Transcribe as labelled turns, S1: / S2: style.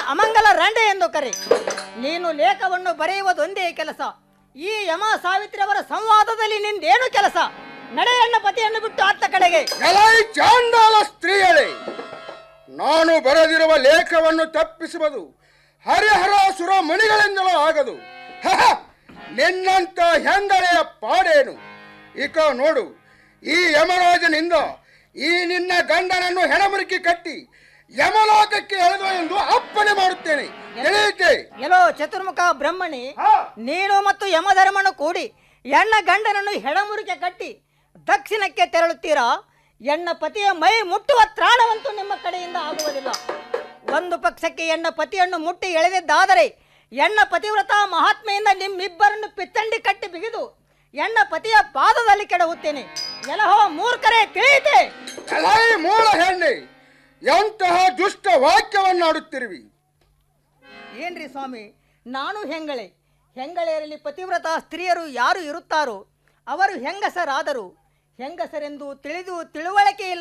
S1: ಅಮಂಗಲ ರಂಡೆ ಎಂದು ಕರೆ ನೀನು ಲೇಖವನ್ನು ಬರೆಯುವುದೊಂದೇ ಕೆಲಸ ಈ ಯಮ ಸಾವಿತ್ರಿ ಅವರ ಸಂವಾದದಲ್ಲಿ ನಿಂದೇನು ಕೆಲಸ ನಡೆ ಎನ್ನ ಪತಿಯನ್ನು ಬಿಟ್ಟು ಅತ್ತ ಕಡೆಗೆ
S2: ಎಲೈ ಚಾಂಡಾಲ ಸ್ತ್ರೀಯಳೇ ನಾನು ಬರೆದಿರುವ ಲೇಖವನ್ನು ತಪ್ಪಿಸುವುದು ಹರಿಹರಾಸುರ ಮಣಿಗಳಿಂದಲೂ ಆಗದು ಹಹ! ನಿನ್ನಂತ ಹೆಂಗಳೆಯ ಪಾಡೇನು ಇಕ ನೋಡು ಈ ಯಮರಾಜನಿಂದ ಈ ನಿನ್ನ ಗಂಡನನ್ನು ಹೆಣಮುರುಕಿ ಕಟ್ಟಿ ಯಮಲೋಕಕ್ಕೆ ಎಳೆದು ಎಂದು ಅಪ್ಪಣೆ ಮಾಡುತ್ತೇನೆ ತಿಳಿಯುತ್ತೆ
S1: ಎಲ್ಲೋ ಚತುರ್ಮುಖ ಬ್ರಹ್ಮಣಿ
S2: ಹಾ.
S1: ನೀನು ಮತ್ತು ಯಮಧರ್ಮನು ಕೂಡಿ ಎಣ್ಣ ಗಂಡನನ್ನು ಹೆಡಮುರಿಕೆ ಕಟ್ಟಿ ದಕ್ಷಿಣಕ್ಕೆ ತೆರಳುತ್ತೀರಾ ಎಣ್ಣ ಪತಿಯ ಮೈ ಮುಟ್ಟುವ ತ್ರಾಣವಂತೂ ನಿಮ್ಮ ಕಡೆಯಿಂದ ಆಗುವುದಿಲ್ಲ ಒಂದು ಪಕ್ಷಕ್ಕೆ ಎಣ್ಣ ಪತಿಯನ್ನು ಮುಟ್ಟಿ ಎಳೆದಿದ್ದಾದರೆ ಎಣ್ಣ ಪತಿವ್ರತ ಮಹಾತ್ಮೆಯಿಂದ ನಿಮ್ಮಿಬ್ಬರನ್ನು ಪಿತ್ತಂಡಿ ಕಟ್ಟಿ ಬಿಗಿದು ಎಣ್ಣ ಪತಿಯ ಪಾದದಲ್ಲಿ ಕೆಡಹುತ್ತೇನೆ ಎಲಹೋ ಮೂರ್ಖರೇ ತಿಳಿಯಿತೆ
S2: ಎಲೈ ಮೂಲ ಹೆಣ್ಣೆ ಎಂತಹ ದುಷ್ಟ ವಾಕ್ಯವನ್ನಾಡುತ್ತಿರುವಿ
S1: ಏನ್ರಿ ಸ್ವಾಮಿ ನಾನು ಹೆಂಗಳೆ ಹೆಂಗಳೆಯರಲ್ಲಿ ಪತಿವ್ರತ ಸ್ತ್ರೀಯರು ಯಾರು ಇರುತ್ತಾರೋ ಅವರು ಹೆಂಗಸರಾದರು ಹೆಂಗಸರೆಂದು ತಿಳಿದು ತಿಳುವಳಿಕೆ ಇಲ್ಲ